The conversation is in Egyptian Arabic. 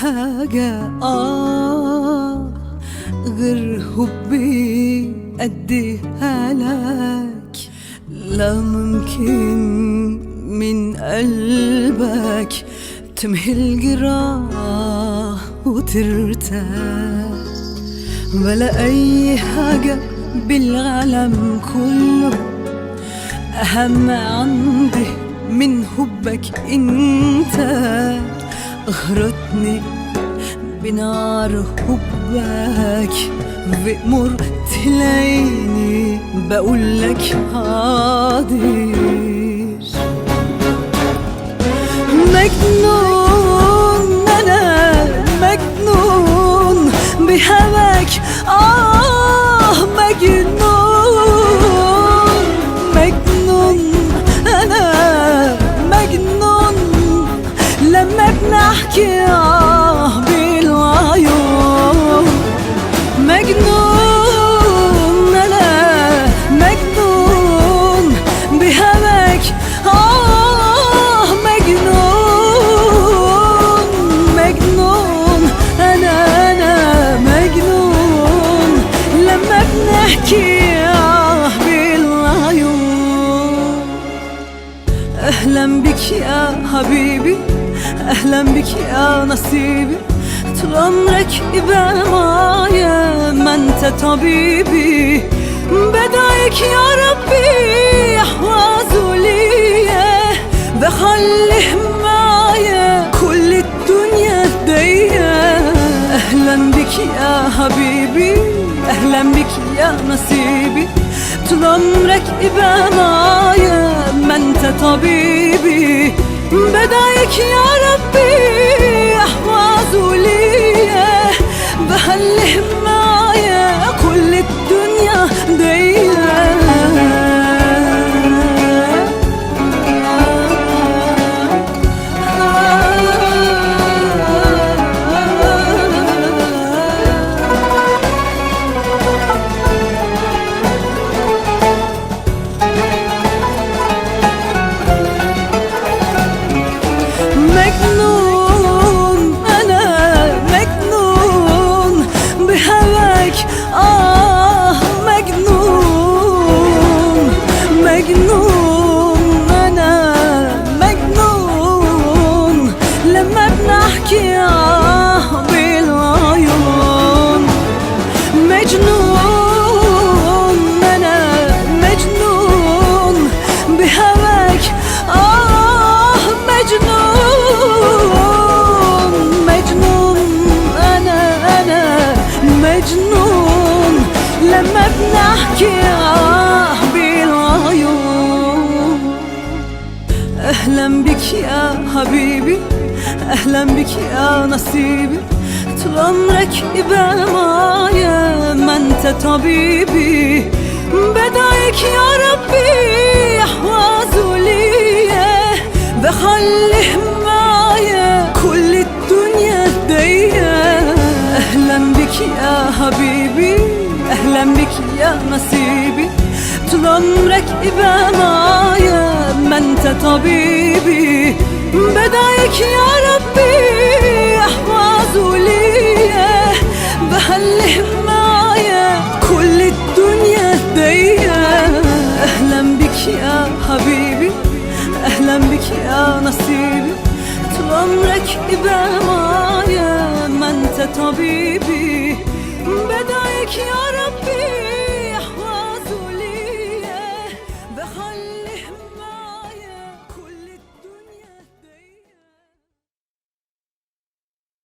حاجة آه غير حبي أديها لك لا ممكن من قلبك تمحي الجراح وترتاح ولا أي حاجة بالعالم كله أهم عندي من حبك أنت أغرتني بنار حبك بأمر تلاقيني بقولك حاضر مجنون أنا مجنون بهواك آه مجنون مجنون أنا مجنون لما بنحكي آه بالعيون مجنون أنا مجنون بهواك آه مجنون مجنون أنا أنا مجنون لما بنحكي آه بالعيون أهلا بك يا حبيبي أهلا بك يا نصيبي طول عمرك يبقى معايا ما انت طبيبي بدعيك يا ربي احوازه ليا بخليه معايا كل الدنيا ديا اهلا بك يا حبيبي اهلا بك يا نصيبي طول عمرك يبقى معايا ما انت طبيبي بدعيك يا ربي احوازه ليا بخليه معايا كل الدنيا ديا مجنون أنا مجنون بهواك آه مجنون مجنون أنا مجنون لما بنحكي آه بالعيون مجنون أنا مجنون بهواك آه مجنون مجنون أنا أنا مجنون لما بنحكي آه بالعيون أهلا بك يا حبيبي أهلا بك يا نصيبي طول عمرك يبقى معايا ما انت طبيبي بدعيك يا ربي احوازه ليا بخليه معايا كل الدنيا ديا اهلا بك يا حبيبي اهلا بك يا نصيبي طول عمرك يبقى معايا ما انت طبيبي بدعيك يا ربي احوازه ليا بخليه معايا كل الدنيا ديا اهلا بك يا حبيبي اهلا بك يا نصيبي طول عمرك يبقى معايا ما انت طبيبي بدعيك يا ربي